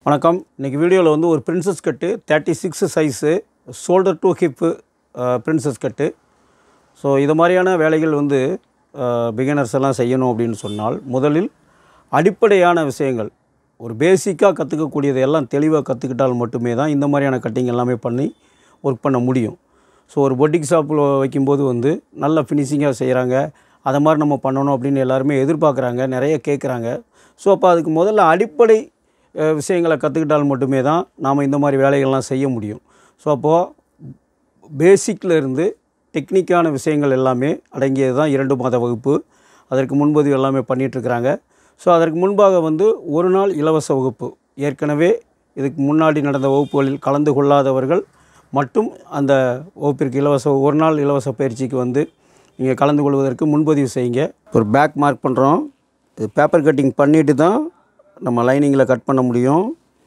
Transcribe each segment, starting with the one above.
வணக்கம் இன்றைக்கி வீடியோவில் வந்து ஒரு princess cut thirty six size shoulder to hip princess cut so இது மாதிரியான வேலைகள் வந்து பிகினர்ஸ் எல்லாம் செய்யணும் அப்படின்னு சொன்னால் முதலில் அடிப்படையான விஷயங்கள் ஒரு பேசிக்காக கற்றுக்கக்கூடியதை எல்லாம் தெளிவாக கற்றுக்கிட்டால் மட்டுமே தான் இந்த மாதிரியான கட்டிங் எல்லாமே பண்ணி ஒர்க் பண்ண முடியும் ஸோ ஒரு பொட்டிக் ஷாப்பில் வைக்கும்போது வந்து நல்ல ஃபினிஷிங்காக செய்கிறாங்க அதை மாதிரி நம்ம பண்ணணும் அப்படின்னு எல்லாருமே எதிர்பார்க்குறாங்க நிறைய கேட்குறாங்க ஸோ அப்போ அதுக்கு முதல்ல அடிப்படை அஹ், விஷயங்களை கற்றுக்கிட்டால் மட்டுமே தான் நாம் இந்த மாதிரி வேலைகள்லாம் செய்ய முடியும் ஸோ அப்போது பேசிக்கில் இருந்து டெக்னிக்கான விஷயங்கள் எல்லாமே அடங்கியது தான் இரண்டு மாத வகுப்பு அதற்கு முன்பதிவு எல்லாமே பண்ணிகிட்ருக்குறாங்க ஸோ அதற்கு முன்பாக வந்து ஒரு நாள் இலவச வகுப்பு ஏற்கனவே இதுக்கு முன்னாடி நடந்த வகுப்புகளில் கலந்து கொள்ளாதவர்கள் மட்டும் அந்த வகுப்பிற்கு இலவச ஒரு நாள் இலவச பயிற்சிக்கு வந்து நீங்கள் கலந்து கொள்வதற்கு முன்பதிவு செய்யுங்க ஒரு பேக் மார்க் பண்ணுறோம் இது பேப்பர் கட்டிங் பண்ணிட்டு தான் நம்ம லைனிங்கில் கட் பண்ண முடியும்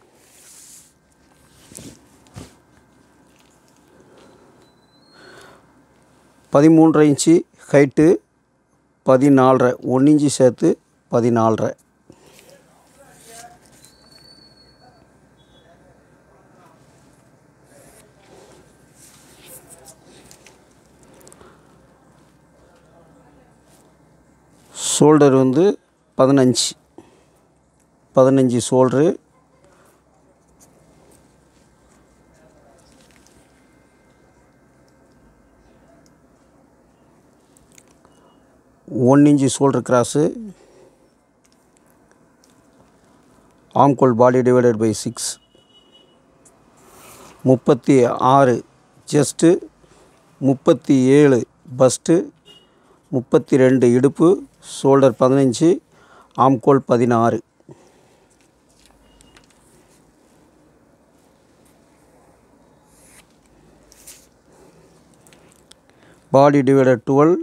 பதிமூன்றரை இன்ச்சு ஹைட்டு பதினாலரை ஒன்று இன்ச்சு சேர்த்து பதினாலரை ஷோல்டர் வந்து பதினஞ்சு பதினஞ்சு shoulder one inch shoulder cross ஆம்கோல் பாடி டிவைடட் பை சிக்ஸ் முப்பத்தி ஆறு செஸ்ட்டு முப்பத்தி ஏழு பஸ்ட்டு முப்பத்தி ரெண்டு இடுப்பு ஷோல்டர் பதினஞ்சு ஆம்கோல் பதினாறு பாடி டிவைடட் டுவெல்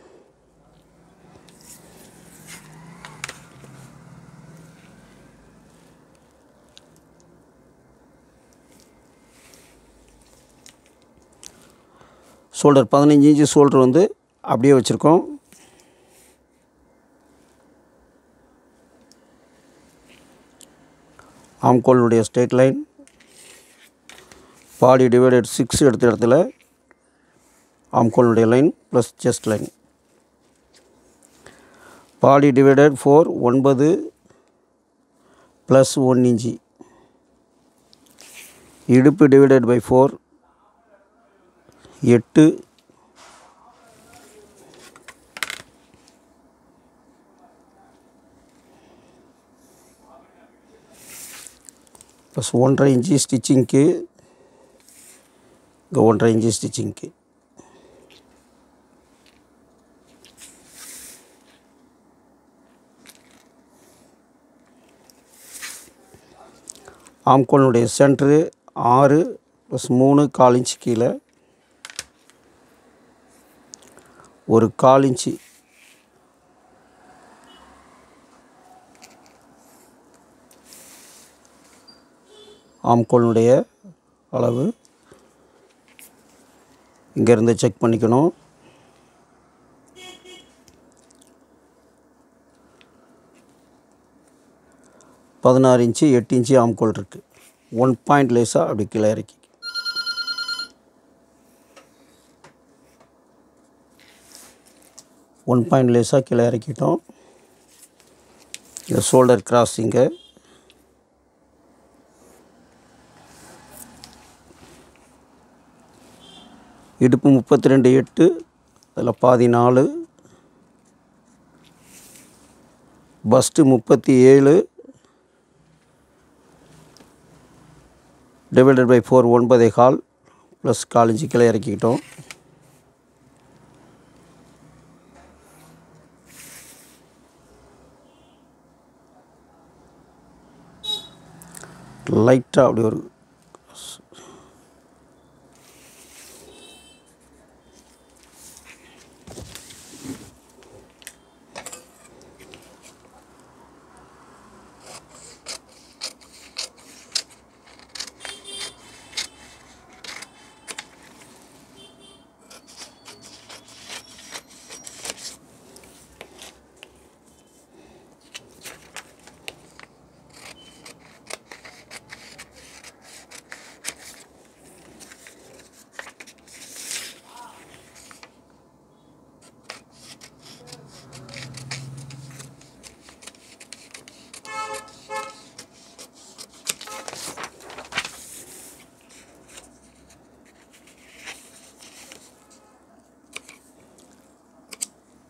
ஷோல்டர் பதினஞ்சு இன்ச்சு ஷோல்டர் வந்து அப்படியே வச்சுருக்கோம் ஆம்கோலுடைய straight line body divided six எடுத்த இடத்துல ஆம்கோலுடைய line plus chest line body divided four ஒன்பது ப்ளஸ் ஒன் இன்ச்சி இடுப்பு டிவைடட் பை ஃபோர் எட்டு ப்ளஸ் ஒன்றரை இன்ச்சு ஸ்டிச்சிங்க்கு இங்கே ஒன்றரை இன்ச்சு ஸ்டிச்சிங்க்கு ஆம்கோனுடைய சென்ட்ரு ஆறு ப்ளஸ் மூணு கால் இன்ச்சு கீழே ஒரு கால் இன்ச்சு ஆம்கோலுடைய அளவு இங்கேருந்து செக் பண்ணிக்கணும் பதினாறு இன்ச்சு எட்டு இன்ச்சு ஆம்கோல் இருக்குது ஒன் பாயிண்ட் லேஸாக அப்படி கீழே இறக்கி ஒன் பாயிண்ட் லேஸாக கீழே இறக்கிட்டோம் இது ஷோல்டர் கிராஸிங்கு இடுப்பு முப்பத்தி ரெண்டு எட்டு அதில் பாதி நாலு பஸ்ட்டு முப்பத்தி ஏழு டிவைடட் பை ஃபோர் ஒன்பதே கால் ப்ளஸ் கால் இன்ச்சு கீழே இறக்கிக்கிட்டோம் லைட்டாக அப்படி ஒரு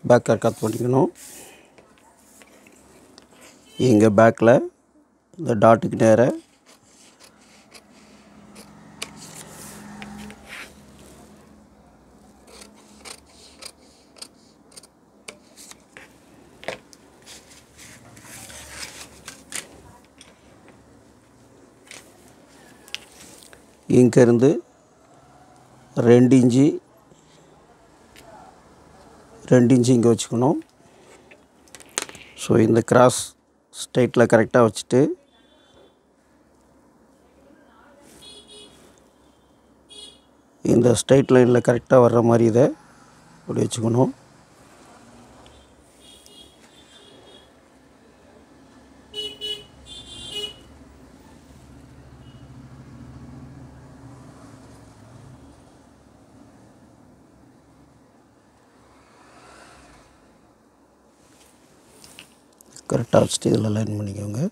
பேக் கட் பண்ணிக்கணும் இங்கே பேக்கில் இந்த டாட்டுக்கு நேராக இங்கேருந்து ரெண்டு இன்ச்சு ரெண்டு இன்ச்சு இங்கே வச்சுக்கணும் ஸோ இந்த கிராஸ் ஸ்ட்ரைட்டில் கரெக்டாக வச்சுட்டு இந்த ஸ்ட்ரைட் லைனில் கரெக்டாக வர்ற மாதிரி இதை இப்படி வச்சுக்கணும் கரெக்டாக வச்சுட்டு இதில் லைன் பண்ணிக்கோங்க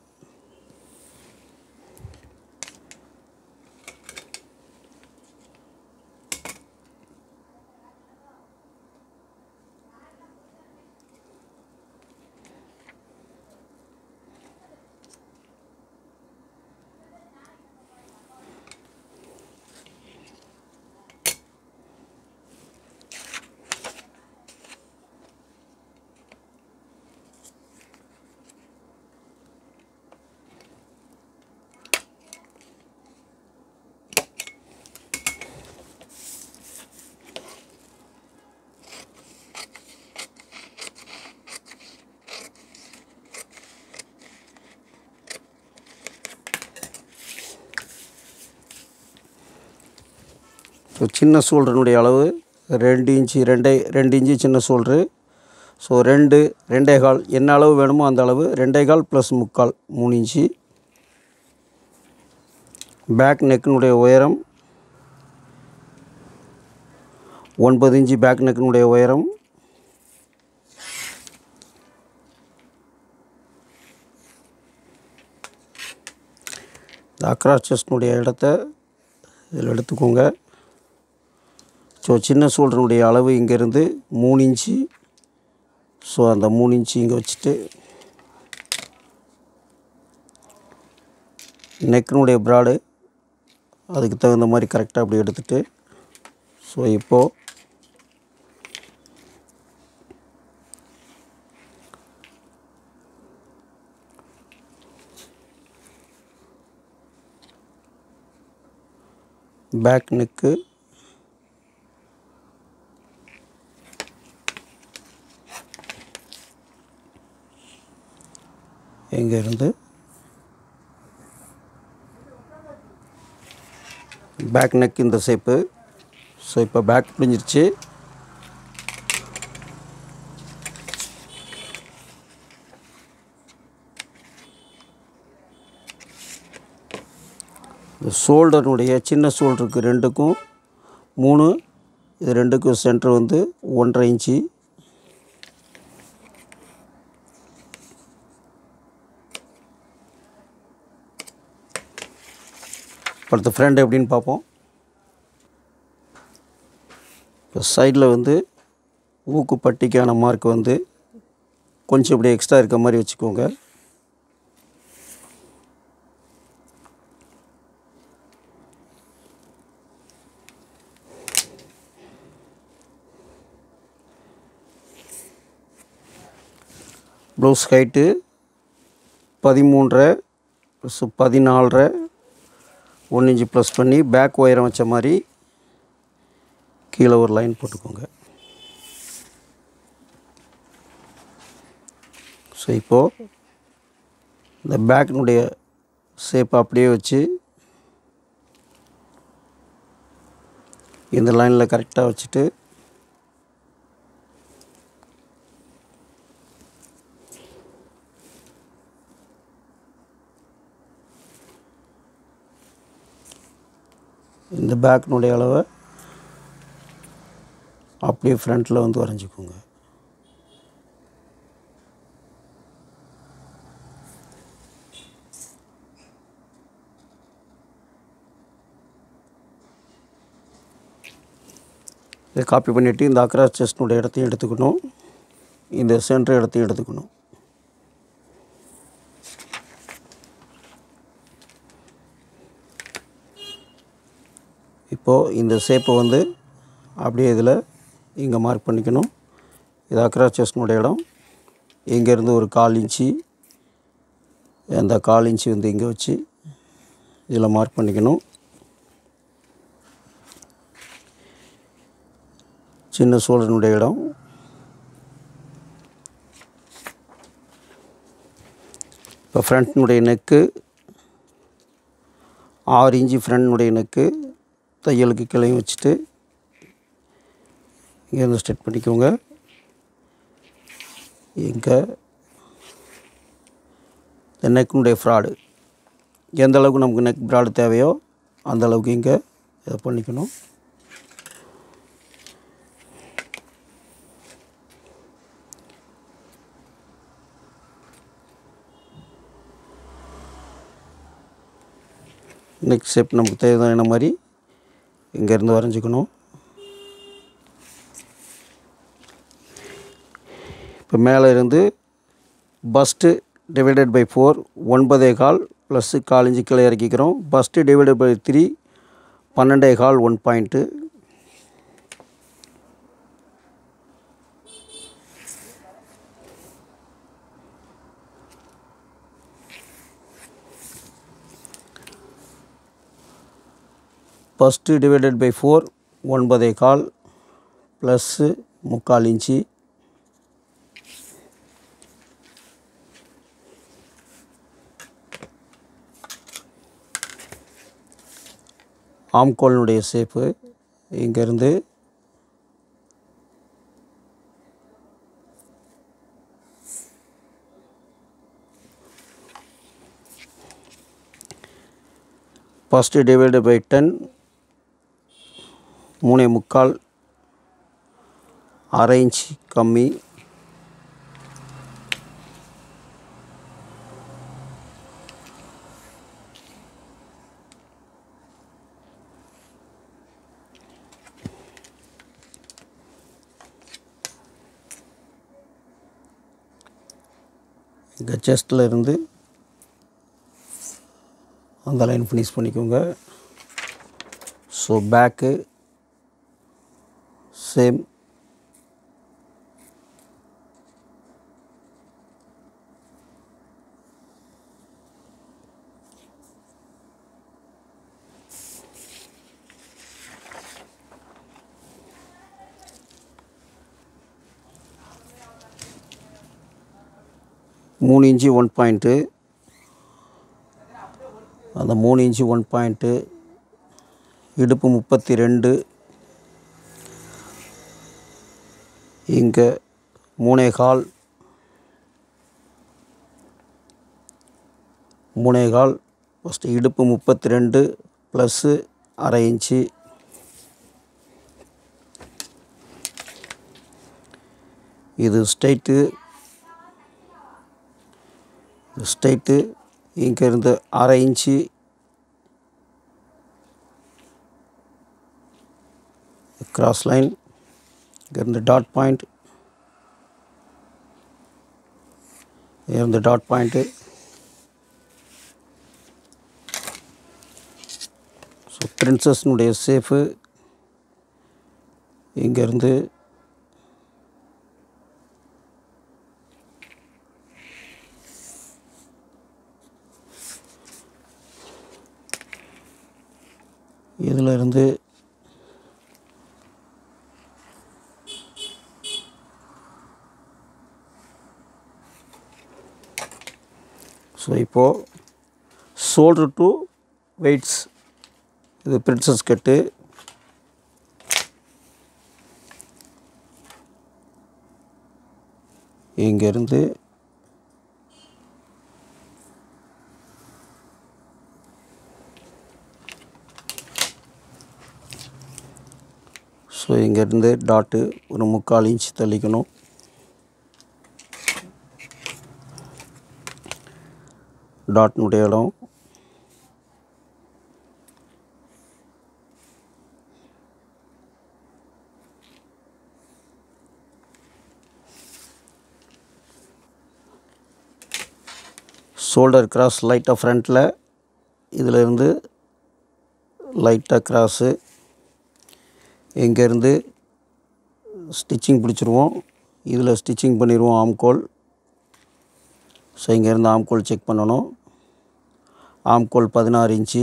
ஸோ சின்ன சோல்டருனுடைய அளவு ரெண்டு இன்ச்சு ரெண்டே ரெண்டு இன்ச்சு சின்ன சோல்ட்ரு ஸோ ரெண்டு ரெண்டே கால் என்ன அளவு வேணுமோ அந்த அளவு ரெண்டே கால் ப்ளஸ் முக்கால் மூணு இன்ச்சு பேக் நெக்கினுடைய உயரம் ஒன்பது இன்ச்சு பேக் நெக்கினுடைய உயரம் இந்த அக்ராஸ் செஸ்டினுடைய இடத்த இதில் எடுத்துக்கோங்க ஸோ சின்ன சோல்டருடைய அளவு இங்கேருந்து மூணு இன்ச்சு ஸோ அந்த மூணு இன்ச்சு இங்கே வச்சுட்டு நெக்கினுடைய ப்ராடு அதுக்கு தகுந்த மாதிரி கரெக்டாக அப்படி எடுத்துட்டு ஸோ இப்போது பேக் நெக்கு இங்கேருந்து பேக் நெக் இந்த ஷேப்பு ஸோ இப்போ பேக் முடிஞ்சிருச்சு இந்த ஷோல்டருடைய சின்ன ஷோல்டருக்கு ரெண்டுக்கும் மூணு இது ரெண்டுக்கும் சென்டர் வந்து ஒன்றரை இன்ச்சு அடுத்த ஃப்ரெண்ட் எப்படின்னு பார்ப்போம் இப்போ சைடில் வந்து ஊக்கு பட்டிக்கான மார்க் வந்து கொஞ்சம் இப்படி எக்ஸ்ட்ரா இருக்க மாதிரி வச்சுக்கோங்க ப்ளவுஸ் ஹைட்டு பதிமூன்றரை ப்ளஸ் பதினாலரை ஒன்று இன்ச்சு ப்ளஸ் பண்ணி பேக் ஒயரம் வச்ச மாதிரி கீழே ஒரு லைன் போட்டுக்கோங்க ஸோ இப்போது இந்த பேக்கினுடைய ஷேப் அப்படியே வச்சு இந்த லைனில் கரெக்டாக வச்சுட்டு இந்த பேக்கினுடைய அளவை அப்படியே ஃப்ரண்ட்டில் வந்து வரைஞ்சிக்கோங்க இதை காப்பி பண்ணிவிட்டு இந்த அக்ராஸ் செஸ்டினுடைய இடத்தையும் எடுத்துக்கணும் இந்த சென்டர் இடத்தையும் எடுத்துக்கணும் இப்போது இந்த ஷேப்பை வந்து அப்படியே இதில் இங்கே மார்க் பண்ணிக்கணும் இது அக்ரா செஸ்னுடைய இடம் இங்கேருந்து ஒரு கால் இன்ச்சு அந்த கால் இன்ச்சு வந்து இங்கே வச்சு இதில் மார்க் பண்ணிக்கணும் சின்ன சோழனுடைய இடம் இப்போ ஃப்ரண்ட்னுடைய நெக்கு ஆறு இன்ச்சு ஃப்ரண்ட்னுடைய நெக்கு தையலுக்கு கிளையும் வச்சுட்டு இங்கேருந்து ஸ்டெட் பண்ணிக்கோங்க இங்கே இந்த நெக்கினுடைய ஃப்ராடு எந்த அளவுக்கு நமக்கு நெக் ப்ராடு தேவையோ அந்த அளவுக்கு இங்கே இதை பண்ணிக்கணும் நெக் ஷேப் நமக்கு தேவையான மாதிரி இங்கேருந்து வரைஞ்சிக்கணும் இப்போ மேலே இருந்து பஸ்ட்டு டிவைடட் பை ஃபோர் ஒன்பதே கால் ப்ளஸ்ஸு கால் இன்ச்சு கீழே இறக்கிக்கிறோம் பஸ்ட்டு டிவைடட் பை த்ரீ பன்னெண்டே கால் one point first divided by four ஒன்பதே கால் ப்ளஸ்ஸு முக்கால் இன்ச்சு ஆம்கோலினுடைய ஷேப்பு இங்கேருந்து ஃபஸ்ட்டு டிவைடு பை டென் மூணே முக்கால் அரை இன்ச் கம்மி இங்கே செஸ்ட்டில் இருந்து அந்த லைன் ஃபினிஷ் பண்ணிக்கோங்க ஸோ பேக்கு சேம் மூணு இன்ச்சு ஒன் பாயிண்ட்டு அந்த மூணு இன்ச்சு ஒன் பாயிண்ட்டு இடுப்பு முப்பத்தி ரெண்டு இங்கே மூணே கால் மூணே கால் ஃபஸ்ட்டு இடுப்பு முப்பத்தி ரெண்டு ப்ளஸ்ஸு அரை இன்ச்சு இது ஸ்ட்ரைட்டு ஸ்ட்ரைட்டு இங்கேருந்து அரை இன்ச்சு கிராஸ் லைன் இங்கேருந்து டாட் பாயிண்ட் இருந்து டாட் பாயிண்ட்டு ஸோ பிரின்சஸ்னுடைய சேஃபு இங்கேருந்து இதில் இருந்து ஸோ இப்போது ஷோல்டர் டு வெயிட்ஸ் இது பிரின்சஸ் கட்டு இங்கேருந்து ஸோ இங்கேருந்து டாட்டு ஒரு முக்கால் இன்ச் தள்ளிக்கணும் டாட்னுடைய இடம் ஷோல்டர் கிராஸ் லைட்டாக ஃப்ரண்ட்டில் இதில் இருந்து லைட்டாக கிராஸு இங்கேருந்து ஸ்டிச்சிங் பிடிச்சிருவோம் இதில் ஸ்டிச்சிங் பண்ணிடுவோம் ஆம்கோல் ஸோ இங்கேருந்து ஆம்கோல் செக் பண்ணணும் ஆம்கோல் பதினாறு இன்ச்சு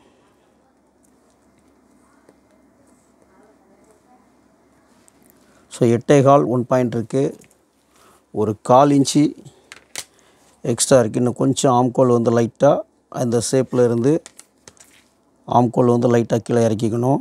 ஸோ எட்டே கால் ஒன் பாயிண்ட் இருக்குது ஒரு கால் இன்ச்சு எக்ஸ்ட்ரா இருக்குது இன்னும் கொஞ்சம் ஆம்கோல் வந்து லைட்டாக அந்த ஷேப்பில் இருந்து ஆம்கோல் வந்து லைட்டாக கீழே இறக்கிக்கணும்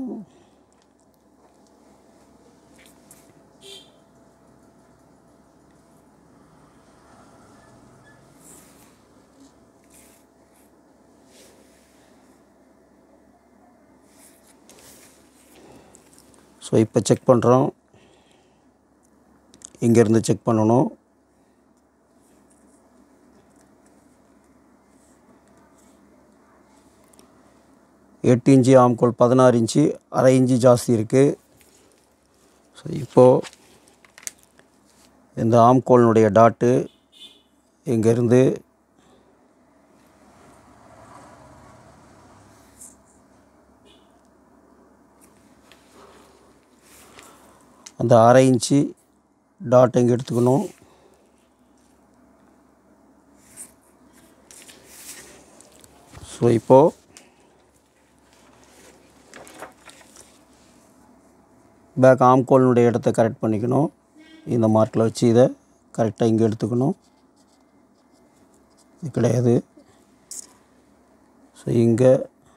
ஸோ இப்போ செக் பண்ணுறோம் இங்கேருந்து செக் பண்ணணும் எட்டு இன்ச்சு ஆம்கோல் பதினாறு இன்ச்சு அரை இன்ச்சு ஜாஸ்தி இருக்குது ஸோ இப்போது இந்த ஆம்கோலினுடைய டாட்டு இங்கேருந்து அந்த அரை இன்ச்சு டாட் இங்கே எடுத்துக்கணும் ஸோ இப்போது பேக் ஆம்கோலினுடைய இடத்த கரெக்ட் பண்ணிக்கணும் இந்த மார்க்கில் வச்சு இதை கரெக்டாக இங்கே எடுத்துக்கணும் இது கிடையாது ஸோ இங்கே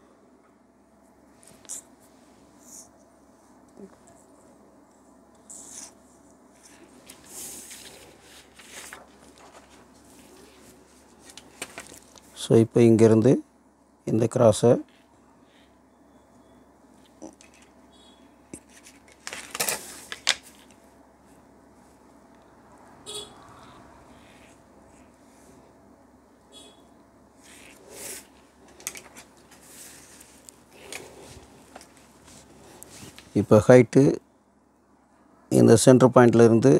ஸோ இப்போ இங்கேருந்து இந்த கிராஸை இப்போ ஹைட்டு இந்த சென்டர் பாயிண்டில் இருந்து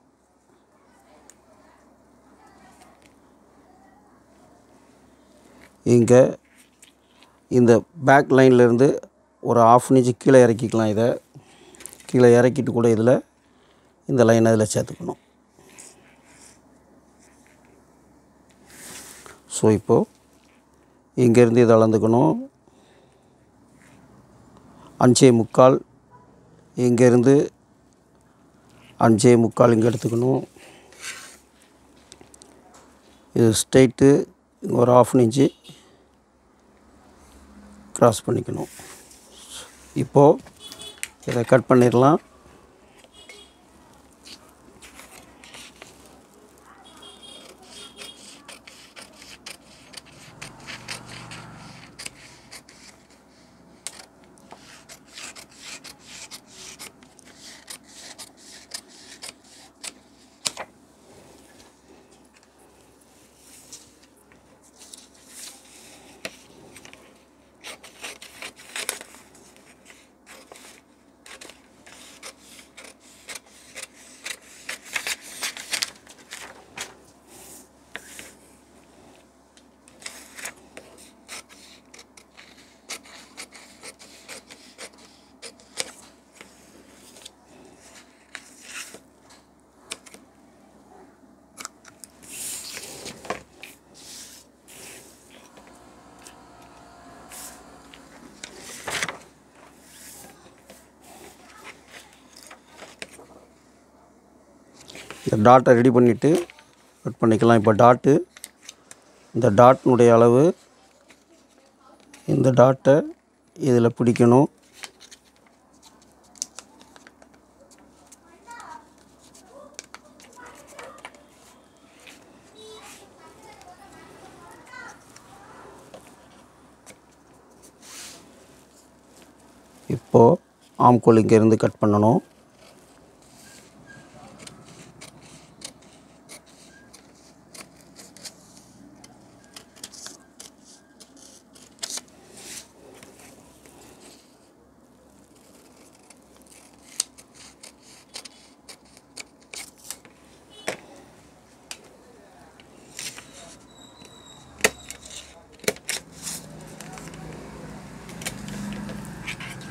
இங்கே இந்த பேக் லைன்லேருந்து ஒரு ஆஃப் இன்ச்சு கீழே இறக்கிக்கலாம் இதை கீழே இறக்கிட்டு கூட இதில் இந்த லைனை இதில் சேர்த்துக்கணும் ஸோ இப்போது இங்கேருந்து இதை அளந்துக்கணும் அஞ்சே முக்கால் இங்கேருந்து அஞ்சே முக்கால் இங்கே எடுத்துக்கணும் இது ஸ்ட்ரைட்டு இங்கே ஒரு ஆஃப் இன்ச்சு க்ராஸ் பண்ணிக்கணும் இப்போது இதை கட் பண்ணிடலாம் இந்த டாட்டை ரெடி பண்ணிவிட்டு கட் பண்ணிக்கலாம் இப்போ டாட்டு இந்த டாட்னுடைய அளவு இந்த டாட்டை இதில் பிடிக்கணும் இப்போது ஆம்கோல் இங்கேருந்து கட் பண்ணணும்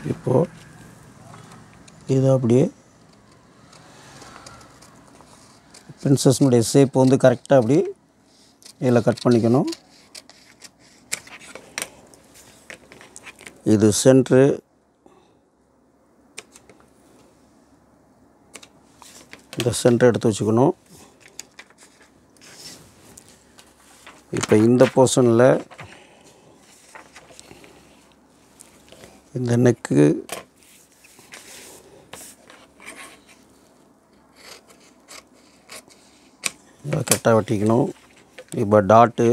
இப்போது இது அப்படியே பிரின்சஸ்னுடைய ஷேப் வந்து கரெக்டாக அப்படி இதில் கட் பண்ணிக்கணும் இது சென்ட்ரு இந்த சென்டர் எடுத்து வச்சுக்கணும் இப்போ இந்த போர்ஷனில் இந்த நெக்கு கரெக்டாக வெட்டிக்கணும் இப்போ டாட்டு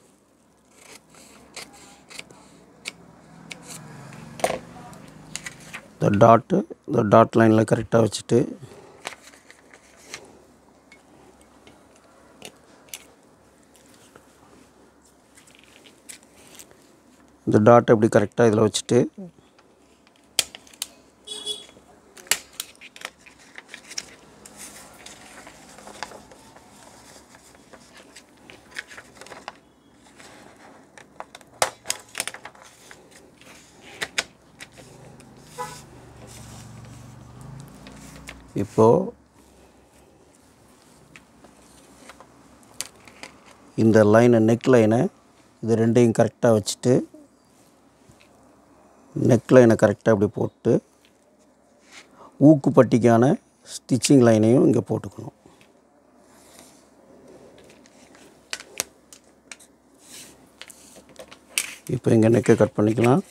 இந்த டாட்டு இந்த டாட் லைனில் கரெக்டாக வச்சுட்டு இந்த டாட் எப்படி கரெக்டாக இதில் வச்சுட்டு இப்போது இந்த லைனை நெக் லைனை இது ரெண்டையும் கரெக்டாக வச்சுட்டு நெக் லைனை கரெக்டாக இப்படி போட்டு ஊக்கு பட்டிக்கான ஸ்டிச்சிங் லைனையும் இங்கே போட்டுக்கணும் இப்போ இங்கே நெக்கை கட் பண்ணிக்கலாம்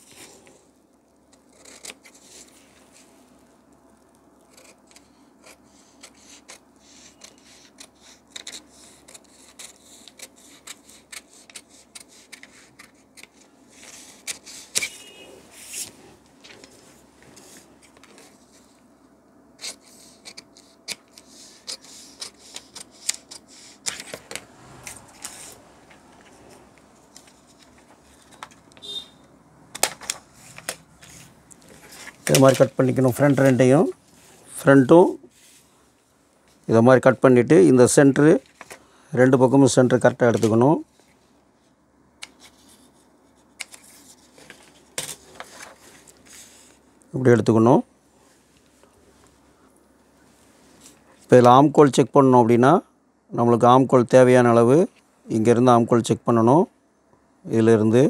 இது மாதிரி கட் பண்ணிக்கணும் ஃப்ரண்ட் ரெண்டையும் ஃப்ரண்ட்டும் இதை மாதிரி கட் பண்ணிவிட்டு இந்த சென்ட்ரு ரெண்டு பக்கமும் சென்ட்ரு கரெக்டாக எடுத்துக்கணும் இப்படி எடுத்துக்கணும் இப்போ இதில் ஆம்கோல் செக் பண்ணணும் அப்படின்னா நம்மளுக்கு ஆம்கோல் தேவையான அளவு இங்கேருந்து ஆம்கோல் செக் பண்ணணும் இதிலிருந்து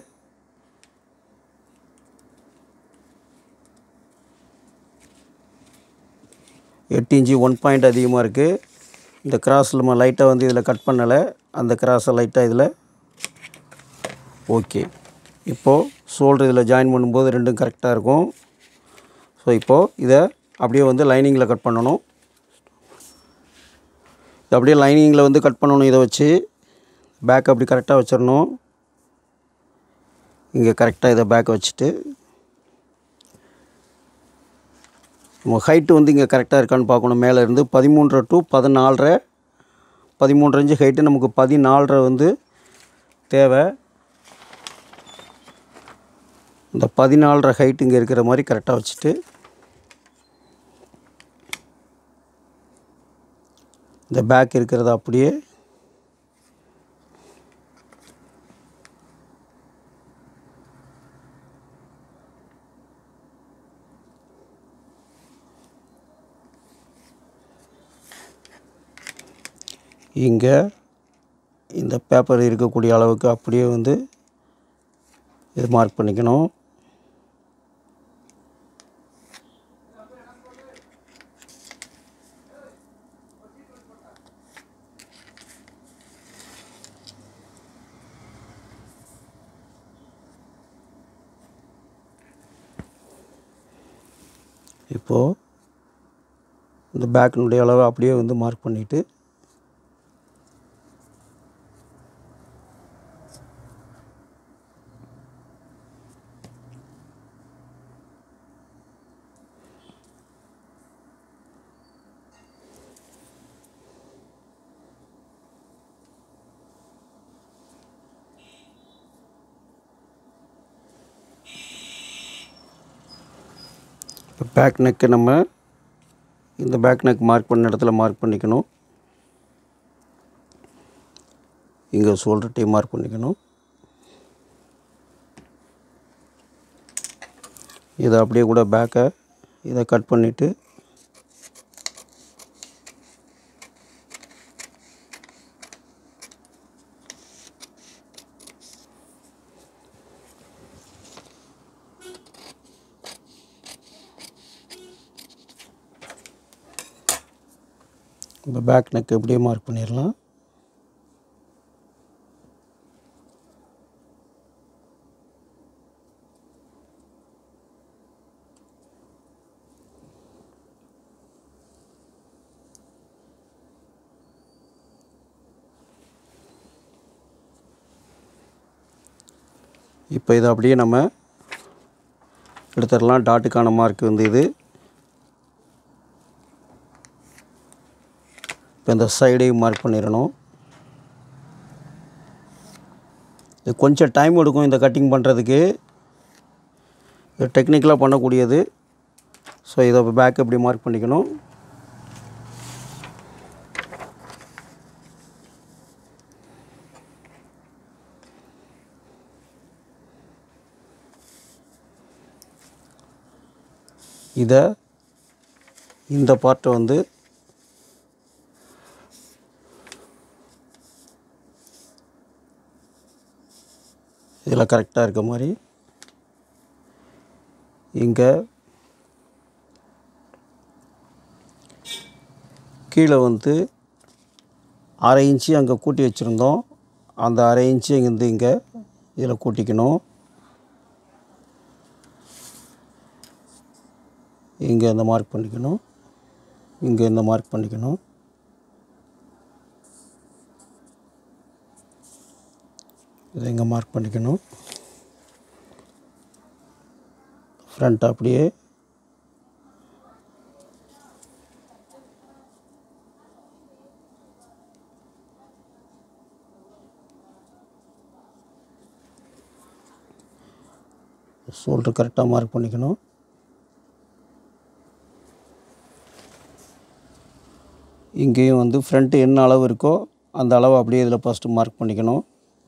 எட்டு இன்ச்சு ஒன் பாயிண்ட் அதிகமாக இருக்குது இந்த கிராஸ் நம்ம லைட்டாக வந்து இதில் கட் பண்ணலை அந்த கிராஸை லைட்டாக இதில் ஓகே இப்போது ஷோல்டர் இதில் ஜாயின் பண்ணும்போது ரெண்டும் கரெக்டாக இருக்கும் ஸோ இப்போது இதை அப்படியே வந்து லைனிங்கில் கட் பண்ணணும் இது அப்படியே லைனிங்கில் வந்து கட் பண்ணணும் இதை வச்சு பேக் அப்படி கரெக்டாக வச்சிடணும் இங்கே கரெக்டாக இதை பேக் வச்சுட்டு நம்ம ஹைட்டு வந்து இங்கே கரெக்டாக இருக்கான்னு பார்க்கணும் மேலே இருந்து பதிமூன்றரை டு பதினாலரை பதிமூன்றரை இன்ச்சு ஹைட்டு நமக்கு பதினாலரை வந்து தேவை இந்த பதினாலரை ஹைட் இங்கே இருக்கிற மாதிரி கரெக்டாக வச்சுட்டு இந்த பேக் இருக்கிறத அப்படியே இங்கே இந்த பேப்பர் இருக்கக்கூடிய அளவுக்கு அப்படியே வந்து இது மார்க் பண்ணிக்கணும் இப்போது இந்த பேக்கினுடைய அளவை அப்படியே வந்து மார்க் பண்ணிவிட்டு இப்போ பேக் நெக்கு நம்ம இந்த பேக் நெக் மார்க் பண்ண இடத்துல மார்க் பண்ணிக்கணும் இங்கே ஷோல்டர் டீ மார்க் பண்ணிக்கணும் இதை அப்படியே கூட பேக்கை இதை கட் பண்ணிவிட்டு இந்த பேக் நெக் இப்படியே மார்க் பண்ணிடலாம் இப்போ இதை அப்படியே நம்ம எடுத்துடலாம் டாட்டுக்கான மார்க் வந்து இது இப்போ இந்த சைடையும் மார்க் பண்ணிடணும் இது கொஞ்சம் டைம் எடுக்கும் இந்த கட்டிங் பண்ணுறதுக்கு இது டெக்னிக்கலாக பண்ணக்கூடியது ஸோ இதை பேக் எப்படி மார்க் பண்ணிக்கணும் இதை இந்த பார்ட்டை வந்து இதில் கரெக்டாக இருக்க மாதிரி இங்கே கீழே வந்து அரை இன்ச்சு அங்கே கூட்டி வச்சுருந்தோம் அந்த அரை இன்ச்சு இங்கேருந்து இங்கே இதில் கூட்டிக்கணும் இங்கே இந்த மார்க் பண்ணிக்கணும் இங்கே இந்த மார்க் பண்ணிக்கணும் இதை இங்கே மார்க் பண்ணிக்கணும் ஃப்ரண்ட் அப்படியே ஷோல்டர் கரெக்டாக மார்க் பண்ணிக்கணும் இங்கேயும் வந்து ஃப்ரண்ட்டு என்ன அளவு இருக்கோ அந்த அளவு அப்படியே இதில் ஃபஸ்ட்டு மார்க் பண்ணிக்கணும்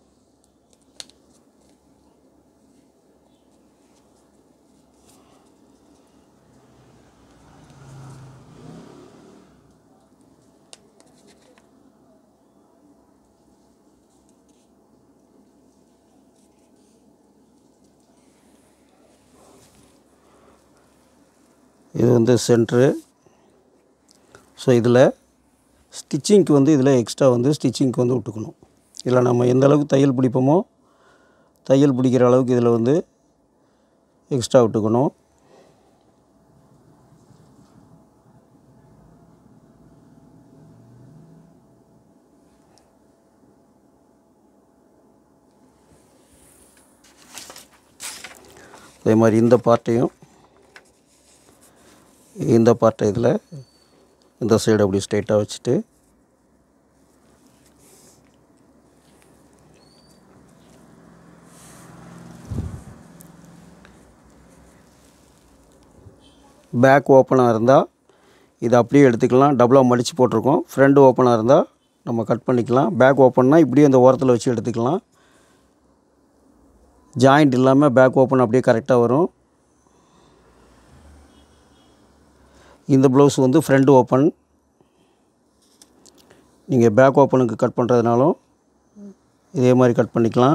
இது வந்து சென்ட்ரு ஸோ இதில் ஸ்டிச்சிங்க்கு வந்து இதில் எக்ஸ்ட்ரா வந்து ஸ்டிச்சிங்க்கு வந்து விட்டுக்கணும் இதில் நம்ம எந்த அளவுக்கு தையல் பிடிப்போமோ தையல் பிடிக்கிற அளவுக்கு இதில் வந்து எக்ஸ்ட்ரா விட்டுக்கணும் அதே மாதிரி இந்த பார்ட்டையும் இந்த பார்ட்டை இதில் இந்த சைடு அப்படி ஸ்ட்ரைட்டாக வச்சுட்டு பேக் ஓப்பனாக இருந்தால் இதை அப்படியே எடுத்துக்கலாம் டபுளாக மடித்து போட்டிருக்கோம் ஃப்ரண்ட் ஓப்பனாக இருந்தால் நம்ம கட் பண்ணிக்கலாம் பேக் ஓப்பன்னா இப்படியே இந்த ஓரத்தில் வச்சு எடுத்துக்கலாம் ஜாயிண்ட் இல்லாமல் பேக் ஓப்பன் அப்படியே கரெக்டாக வரும் இந்த ப்ளவுஸ் வந்து ஃப்ரண்ட் ஓப்பன் நீங்கள் பேக் ஓப்பனுக்கு கட் பண்ணுறதுனாலும் இதே மாதிரி கட் பண்ணிக்கலாம்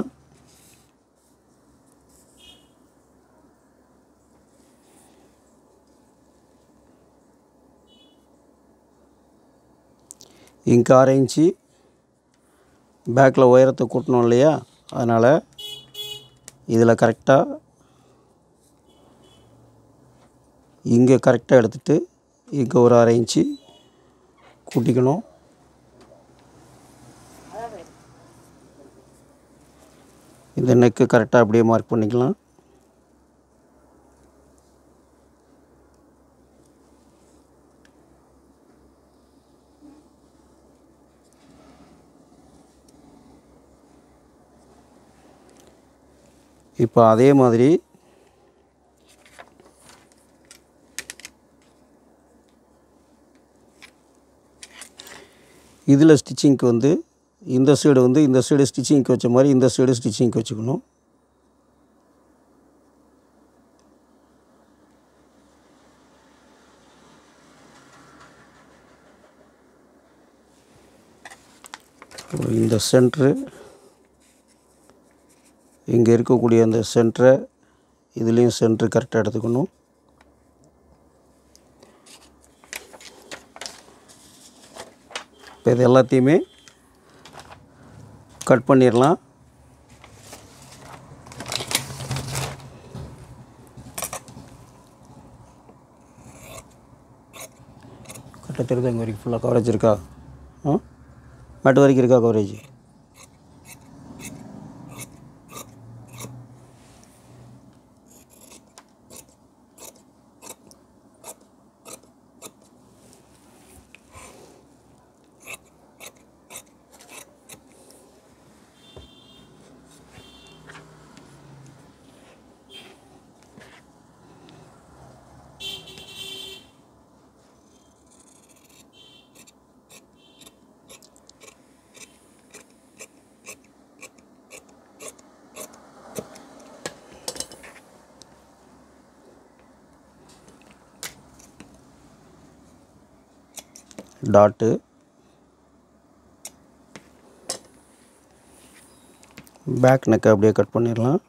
இங்கே ஆறு இன்ச்சு பேக்கில் உயரத்தை கூட்டணும் இல்லையா அதனால் இதில் கரெக்டாக இங்கே கரெக்டாக எடுத்துகிட்டு இங்கே ஒரு அரை இன்ச்சு கூட்டிக்கணும் இந்த நெக்கு கரெக்டாக அப்படியே மார்க் பண்ணிக்கலாம் இப்போ அதே மாதிரி இதில் ஸ்டிச்சிங்க்கு வந்து இந்த சைடு வந்து இந்த சைடு ஸ்டிச்சிங்க்கு வச்ச மாதிரி இந்த சைடு ஸ்டிச்சிங்க்கு வச்சுக்கணும் இந்த சென்ட்ரு இங்கே இருக்கக்கூடிய அந்த சென்டரை இதுலேயும் சென்ட்ரு கரெக்டாக எடுத்துக்கணும் இப்போ இது எல்லாத்தையுமே கட் பண்ணிடலாம் கரெக்டாக தெரியுது இங்கே வரைக்கும் ஃபுல்லாக கவரேஜ் இருக்கா ஆ மேட்டு வரைக்கும் இருக்கா கவரேஜ் டாட்டு பேக் நெக்கை அப்படியே கட் பண்ணிடலாம்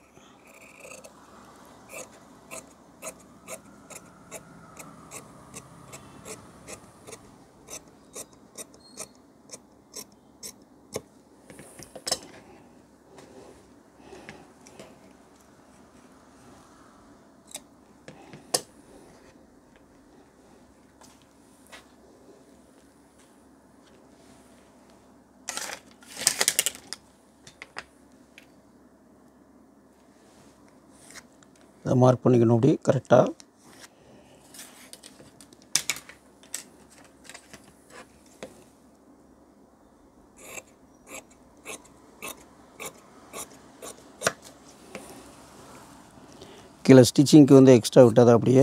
இதை மார்க் பண்ணிக்கணும் அப்படி கரெக்டாக கீழே ஸ்டிச்சிங்க்கு வந்து எக்ஸ்ட்ரா விட்டதை அப்படியே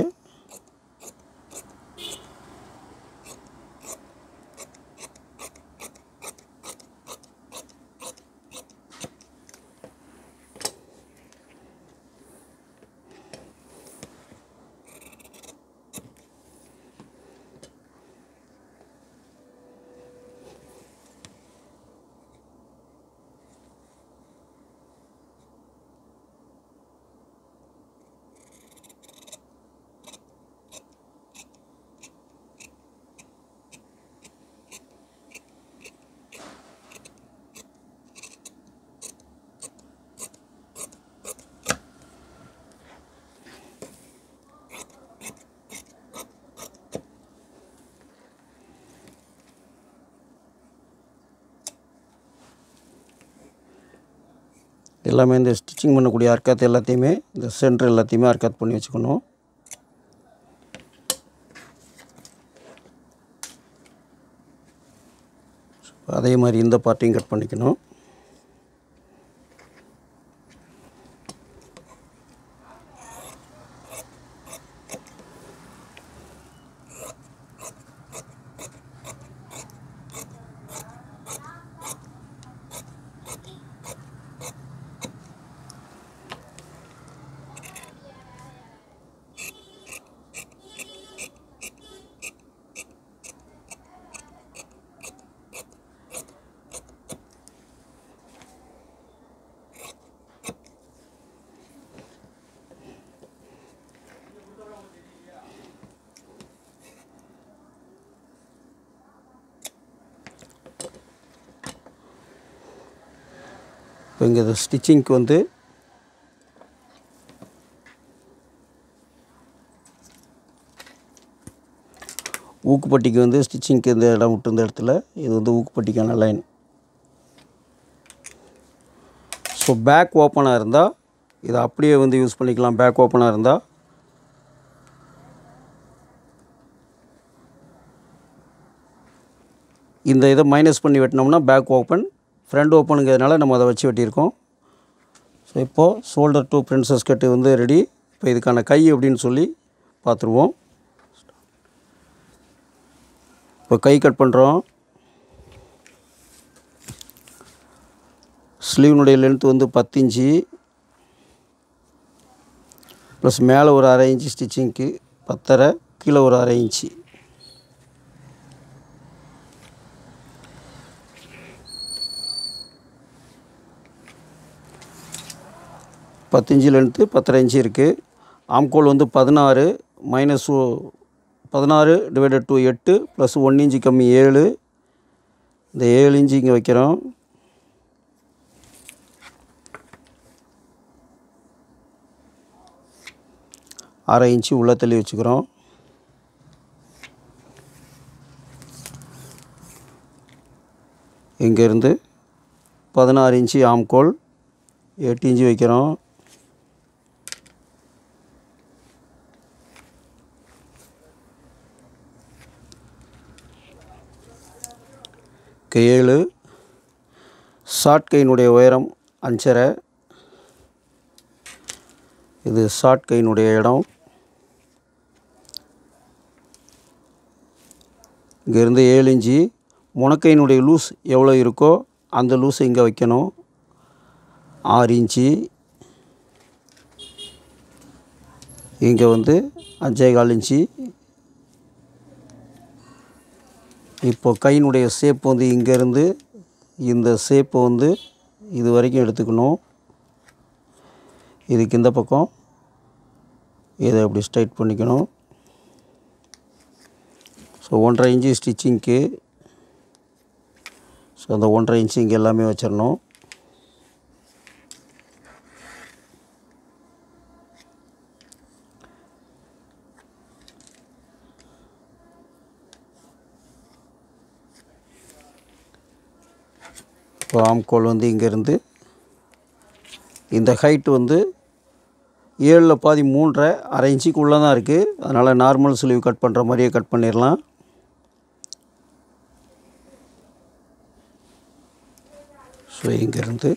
எல்லாமே இந்த ஸ்டிச்சிங் பண்ணக்கூடிய அர்க்காத் எல்லாத்தையுமே இந்த சென்டர் எல்லாத்தையுமே அர்க்காத் பண்ணி வச்சுக்கணும் அதே மாதிரி இந்த பார்ட்டையும் கட் பண்ணிக்கணும் இப்போ இங்கே இந்த ஸ்டிச்சிங்க்கு வந்து ஊக்குப்பட்டிக்கு வந்து ஸ்டிச்சிங்க்கு இந்த இடம் விட்டு இந்த இடத்துல இது வந்து ஊக்குப்பட்டிக்கான லைன் ஸோ பேக் ஓப்பனாக இருந்தால் இதை அப்படியே வந்து யூஸ் பண்ணிக்கலாம் பேக் ஓப்பனாக இருந்தால் இந்த இதை மைனஸ் பண்ணி வெட்டினோம்னா பேக் ஓப்பன் ஃப்ரண்ட் ஓப்பனுங்கிறதுனால நம்ம அதை வச்சு வெட்டியிருக்கோம் ஸோ இப்போது ஷோல்டர் டூ பிரின்சஸ் கட்டு வந்து ரெடி இப்போ இதுக்கான கை எப்படின்னு சொல்லி பார்த்துருவோம் இப்போ கை கட் பண்ணுறோம் ஸ்லீவ்னுடைய லென்த் வந்து பத்து இன்ச்சு ப்ளஸ் மேலே ஒரு அரை இன்ச்சு ஸ்டிச்சிங்க்கு பத்தரை கீழே ஒரு அரை இன்ச்சு பத்து இன்ச்சு லென்த்து பத்தரை இன்ச்சு இருக்குது ஆம்கோல் வந்து பதினாறு மைனஸ் பதினாறு டிவைடட் டு எட்டு ப்ளஸ் ஒன் இன்ச்சு கம்மி ஏழு இந்த ஏழு இன்ச்சு இங்கே வைக்கிறோம் அரை இன்ச்சு உள்ள தள்ளி வச்சுக்கிறோம் இங்கேருந்து பதினாறு இன்ச்சு ஆம்கோல் எட்டு இன்ச்சு வைக்கிறோம் ஏழு ஷார்ட் கையினுடைய உயரம் அஞ்சரை இது ஷார்ட் கையினுடைய இடம் இங்கேருந்து ஏழு இன்ச்சு முனக்கையினுடைய லூஸ் எவ்வளோ இருக்கோ அந்த லூஸை இங்கே வைக்கணும் ஆறு இன்ச்சு இங்கே வந்து அஞ்சே கால் இன்ச்சு இப்போ கையினுடைய ஷேப் வந்து இங்கேருந்து இந்த ஷேப்பை வந்து இது வரைக்கும் எடுத்துக்கணும் இதுக்கு இந்த பக்கம் இதை அப்படி ஸ்ட்ரைட் பண்ணிக்கணும் ஸோ ஒன்றரை இன்ச்சு ஸ்டிச்சிங்க்கு ஸோ அந்த ஒன்றரை இன்ச்சு இங்கே எல்லாமே வச்சிடணும் இப்போ ஆம்கோல் வந்து இங்கேருந்து இந்த ஹைட் வந்து ஏழில் பாதி மூன்றரை அரை இன்ச்சுக்குள்ளே தான் இருக்குது அதனால் நார்மல் ஸ்லீவ் கட் பண்ணுற மாதிரியே கட் பண்ணிடலாம் ஸோ இங்கேருந்து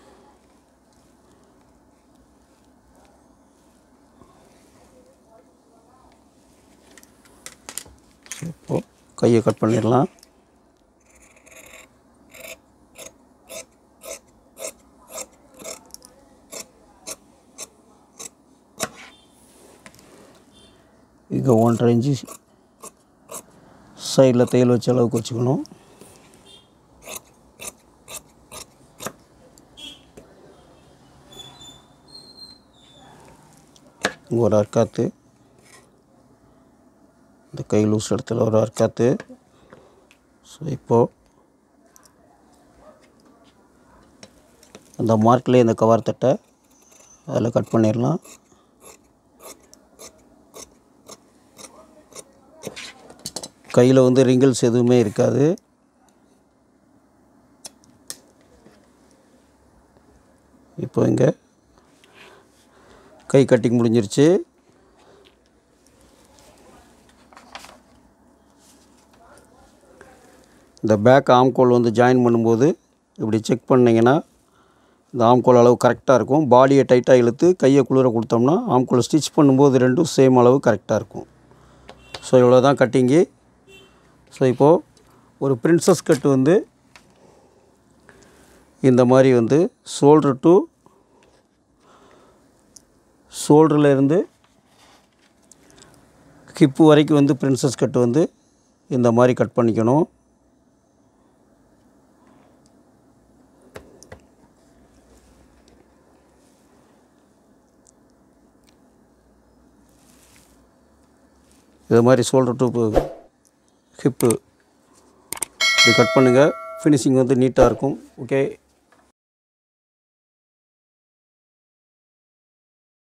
இப்போது கையை கட் பண்ணிடலாம் இங்கே ஒன்றரை இன்ச்சு சைடில் தையல் வச்ச அளவுக்கு வச்சுக்கணும் இங்கே ஒரு அர்க்காத்து இந்த கை லூஸ் இடத்துல ஒரு அர்க்காத்து ஸோ இப்போது அந்த மார்க்லேயே இந்த கவர் தட்டை அதில் கட் பண்ணிடலாம் கையில் வந்து ரிங்கிள்ஸ் எதுவுமே இருக்காது இப்போ இங்கே கை கட்டிங் முடிஞ்சிருச்சு இந்த பேக் ஆம்கோல் வந்து ஜாயின் பண்ணும்போது இப்படி செக் பண்ணிங்கன்னா இந்த ஆம்கோல் அளவு கரெக்டாக இருக்கும் பாடியை டைட்டாக இழுத்து கையை குளிர கொடுத்தோம்னா ஆம்கோல் ஸ்டிச் பண்ணும்போது ரெண்டும் சேம் அளவு கரெக்டாக இருக்கும் ஸோ இவ்வளோ தான் கட்டிங்கு ஸோ இப்போது ஒரு பிரின்சஸ் கட் வந்து இந்த மாதிரி வந்து ஷோல்ட்ரு டு ஷோல்டரில் இருந்து ஹிப்பு வரைக்கும் வந்து பிரின்சஸ் கட் வந்து இந்த மாதிரி கட் பண்ணிக்கணும் இது மாதிரி ஷோல்டர் டு ஹிப்பு இப்படி கட் பண்ணுங்கள் ஃபினிஷிங் வந்து நீட்டாக இருக்கும் ஓகே